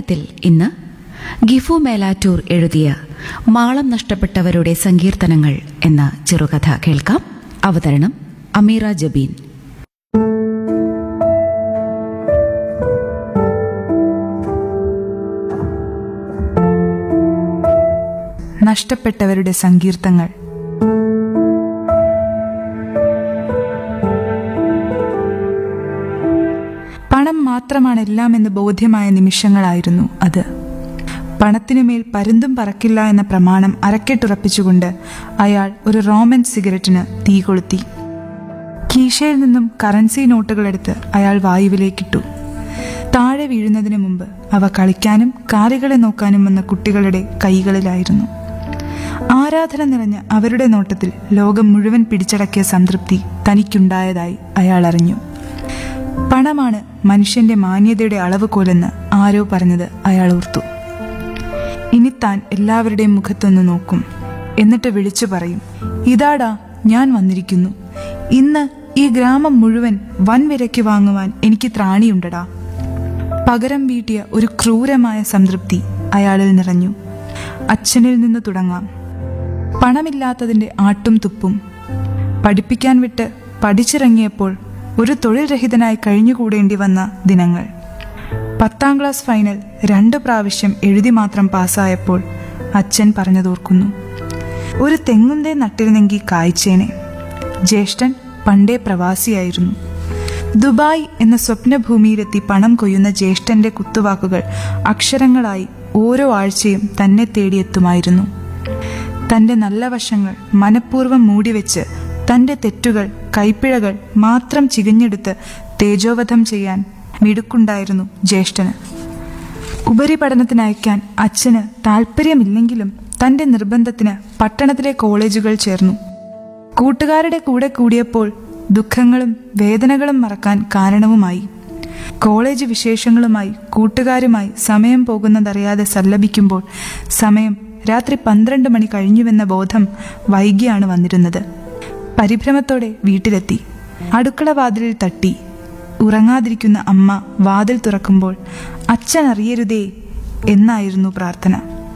രാമായണത്തിൽ ഇന്ന് ഗിഫു മേലാറ്റൂർ എഴുതിയ മാളം നഷ്ടപ്പെട്ടവരുടെ സങ്കീർത്തനങ്ങൾ എന്ന ചെറുകഥ കേൾക്കാം അവതരണം അമീറ ജബീൻ നഷ്ടപ്പെട്ടവരുടെ സങ്കീർത്തങ്ങൾ പണം മാത്രമാണ് എല്ലാമെന്ന് ബോധ്യമായ നിമിഷങ്ങളായിരുന്നു അത് പണത്തിനുമേൽ പരുന്തും പറക്കില്ല എന്ന പ്രമാണം അരക്കെട്ടുറപ്പിച്ചുകൊണ്ട് അയാൾ ഒരു റോമൻ സിഗരറ്റിന് തീ കൊളുത്തി കീശയിൽ നിന്നും കറൻസി നോട്ടുകളെടുത്ത് അയാൾ വായുവിലേക്കിട്ടു താഴെ വീഴുന്നതിന് മുമ്പ് അവ കളിക്കാനും കാറികളെ നോക്കാനും വന്ന കുട്ടികളുടെ കൈകളിലായിരുന്നു ആരാധന നിറഞ്ഞ അവരുടെ നോട്ടത്തിൽ ലോകം മുഴുവൻ പിടിച്ചടക്കിയ സംതൃപ്തി തനിക്കുണ്ടായതായി അയാൾ അറിഞ്ഞു പണമാണ് മനുഷ്യന്റെ മാന്യതയുടെ അളവുകോലെന്ന് ആരോ പറഞ്ഞത് അയാൾ ഓർത്തു ഇനി താൻ എല്ലാവരുടെയും മുഖത്തൊന്ന് നോക്കും എന്നിട്ട് വിളിച്ചു പറയും ഇതാടാ ഞാൻ വന്നിരിക്കുന്നു ഇന്ന് ഈ ഗ്രാമം മുഴുവൻ വൻവിലയ്ക്ക് വാങ്ങുവാൻ എനിക്ക് ത്രാണിയുണ്ടടാ പകരം വീട്ടിയ ഒരു ക്രൂരമായ സംതൃപ്തി അയാളിൽ നിറഞ്ഞു അച്ഛനിൽ നിന്ന് തുടങ്ങാം പണമില്ലാത്തതിന്റെ ആട്ടും തുപ്പും പഠിപ്പിക്കാൻ വിട്ട് പഠിച്ചിറങ്ങിയപ്പോൾ ഒരു തൊഴിൽ രഹിതനായി കഴിഞ്ഞുകൂടേണ്ടി വന്ന ദിനങ്ങൾ പത്താം ക്ലാസ് ഫൈനൽ രണ്ട് പ്രാവശ്യം എഴുതി മാത്രം പാസ്സായപ്പോൾ അച്ഛൻ പറഞ്ഞതോർക്കുന്നു ഒരു തെങ്ങുന്തേ നട്ടിരുന്നെങ്കിൽ കായ്ച്ചേനെ ജ്യേഷ്ഠൻ പണ്ടേ പ്രവാസിയായിരുന്നു ദുബായ് എന്ന സ്വപ്നഭൂമിയിലെത്തി പണം കൊയ്യുന്ന ജ്യേഷ്ഠന്റെ കുത്തുവാക്കുകൾ അക്ഷരങ്ങളായി ഓരോ ആഴ്ചയും തന്നെ തേടിയെത്തുമായിരുന്നു തന്റെ നല്ല വശങ്ങൾ മനഃപൂർവ്വം മൂടിവെച്ച് തന്റെ തെറ്റുകൾ കൈപ്പിഴകൾ മാത്രം ചികഞ്ഞെടുത്ത് തേജോവധം ചെയ്യാൻ മിടുക്കുണ്ടായിരുന്നു ജ്യേഷ്ഠന് ഉപരിപഠനത്തിനയക്കാൻ അച്ഛന് താല്പര്യമില്ലെങ്കിലും തന്റെ നിർബന്ധത്തിന് പട്ടണത്തിലെ കോളേജുകൾ ചേർന്നു കൂട്ടുകാരുടെ കൂടെ കൂടിയപ്പോൾ ദുഃഖങ്ങളും വേദനകളും മറക്കാൻ കാരണവുമായി കോളേജ് വിശേഷങ്ങളുമായി കൂട്ടുകാരുമായി സമയം പോകുന്നതറിയാതെ സല്ലപിക്കുമ്പോൾ സമയം രാത്രി പന്ത്രണ്ട് മണി കഴിഞ്ഞുവെന്ന ബോധം വൈകിയാണ് വന്നിരുന്നത് പരിഭ്രമത്തോടെ വീട്ടിലെത്തി അടുക്കള വാതിലിൽ തട്ടി ഉറങ്ങാതിരിക്കുന്ന അമ്മ വാതിൽ തുറക്കുമ്പോൾ അച്ഛൻ അറിയരുതേ എന്നായിരുന്നു പ്രാർത്ഥന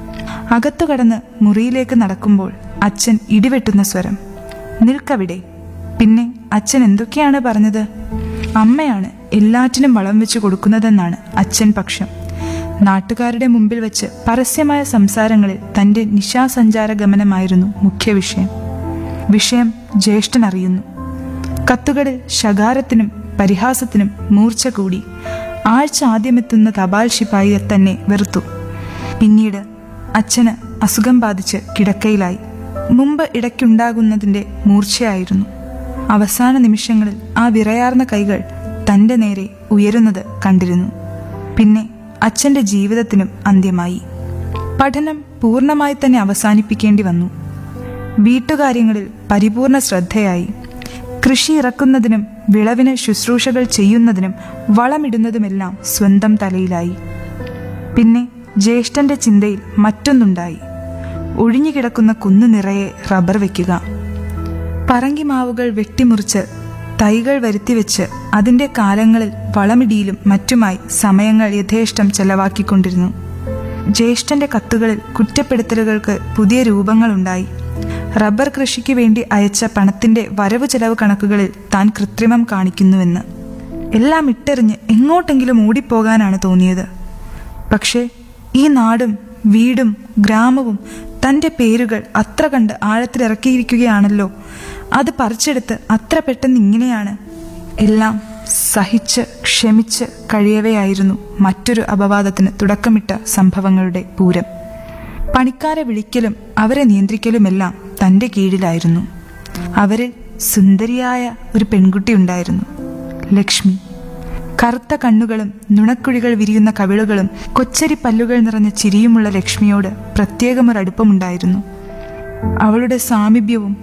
അകത്തു കടന്ന് മുറിയിലേക്ക് നടക്കുമ്പോൾ അച്ഛൻ ഇടിവെട്ടുന്ന സ്വരം നിൽക്കവിടെ പിന്നെ അച്ഛൻ എന്തൊക്കെയാണ് പറഞ്ഞത് അമ്മയാണ് എല്ലാറ്റിനും വളം വെച്ച് കൊടുക്കുന്നതെന്നാണ് അച്ഛൻ പക്ഷം നാട്ടുകാരുടെ മുമ്പിൽ വെച്ച് പരസ്യമായ സംസാരങ്ങളിൽ തന്റെ നിശാസഞ്ചാര ഗമനമായിരുന്നു മുഖ്യ വിഷയം വിഷയം ജ്യേഷ്ഠൻ അറിയുന്നു കത്തുകളിൽ ശകാരത്തിനും പരിഹാസത്തിനും മൂർച്ച കൂടി ആഴ്ച ആദ്യമെത്തുന്ന തപാൽ ശിപായിയെ തന്നെ വെറുത്തു പിന്നീട് അച്ഛന് അസുഖം ബാധിച്ച് കിടക്കയിലായി മുമ്പ് ഇടയ്ക്കുണ്ടാകുന്നതിന്റെ മൂർച്ചയായിരുന്നു അവസാന നിമിഷങ്ങളിൽ ആ വിറയാർന്ന കൈകൾ തന്റെ നേരെ ഉയരുന്നത് കണ്ടിരുന്നു പിന്നെ അച്ഛന്റെ ജീവിതത്തിനും അന്ത്യമായി പഠനം പൂർണ്ണമായി തന്നെ അവസാനിപ്പിക്കേണ്ടി വന്നു വീട്ടുകാര്യങ്ങളിൽ പരിപൂർണ ശ്രദ്ധയായി കൃഷി ഇറക്കുന്നതിനും വിളവിന് ശുശ്രൂഷകൾ ചെയ്യുന്നതിനും വളമിടുന്നതുമെല്ലാം സ്വന്തം തലയിലായി പിന്നെ ജ്യേഷ്ഠന്റെ ചിന്തയിൽ മറ്റൊന്നുണ്ടായി ഒഴിഞ്ഞുകിടക്കുന്ന കുന്നു നിറയെ റബ്ബർ വെക്കുക പറങ്കിമാവുകൾ വെട്ടിമുറിച്ച് തൈകൾ വരുത്തിവെച്ച് അതിന്റെ കാലങ്ങളിൽ വളമിടിയിലും മറ്റുമായി സമയങ്ങൾ യഥേഷ്ടം ചെലവാക്കിക്കൊണ്ടിരുന്നു ജ്യേഷ്ഠന്റെ കത്തുകളിൽ കുറ്റപ്പെടുത്തലുകൾക്ക് പുതിയ രൂപങ്ങളുണ്ടായി റബ്ബർ കൃഷിക്ക് വേണ്ടി അയച്ച പണത്തിന്റെ വരവ് ചെലവ് കണക്കുകളിൽ താൻ കൃത്രിമം കാണിക്കുന്നുവെന്ന് എല്ലാം ഇട്ടെറിഞ്ഞ് എങ്ങോട്ടെങ്കിലും ഓടിപ്പോകാനാണ് തോന്നിയത് പക്ഷേ ഈ നാടും വീടും ഗ്രാമവും തന്റെ പേരുകൾ അത്ര കണ്ട് ആഴത്തിലിറക്കിയിരിക്കുകയാണല്ലോ അത് പറിച്ചെടുത്ത് അത്ര പെട്ടെന്ന് ഇങ്ങനെയാണ് എല്ലാം സഹിച്ച് ക്ഷമിച്ച് കഴിയവെയായിരുന്നു മറ്റൊരു അപവാദത്തിന് തുടക്കമിട്ട സംഭവങ്ങളുടെ പൂരം പണിക്കാരെ വിളിക്കലും അവരെ നിയന്ത്രിക്കലുമെല്ലാം തന്റെ കീഴിലായിരുന്നു അവരിൽ സുന്ദരിയായ ഒരു പെൺകുട്ടി ഉണ്ടായിരുന്നു ലക്ഷ്മി കറുത്ത കണ്ണുകളും നുണക്കുഴികൾ വിരിയുന്ന കവിളുകളും കൊച്ചരി പല്ലുകൾ നിറഞ്ഞ ചിരിയുമുള്ള ലക്ഷ്മിയോട് പ്രത്യേകമൊരടുപ്പമുണ്ടായിരുന്നു അവളുടെ സാമീപ്യവും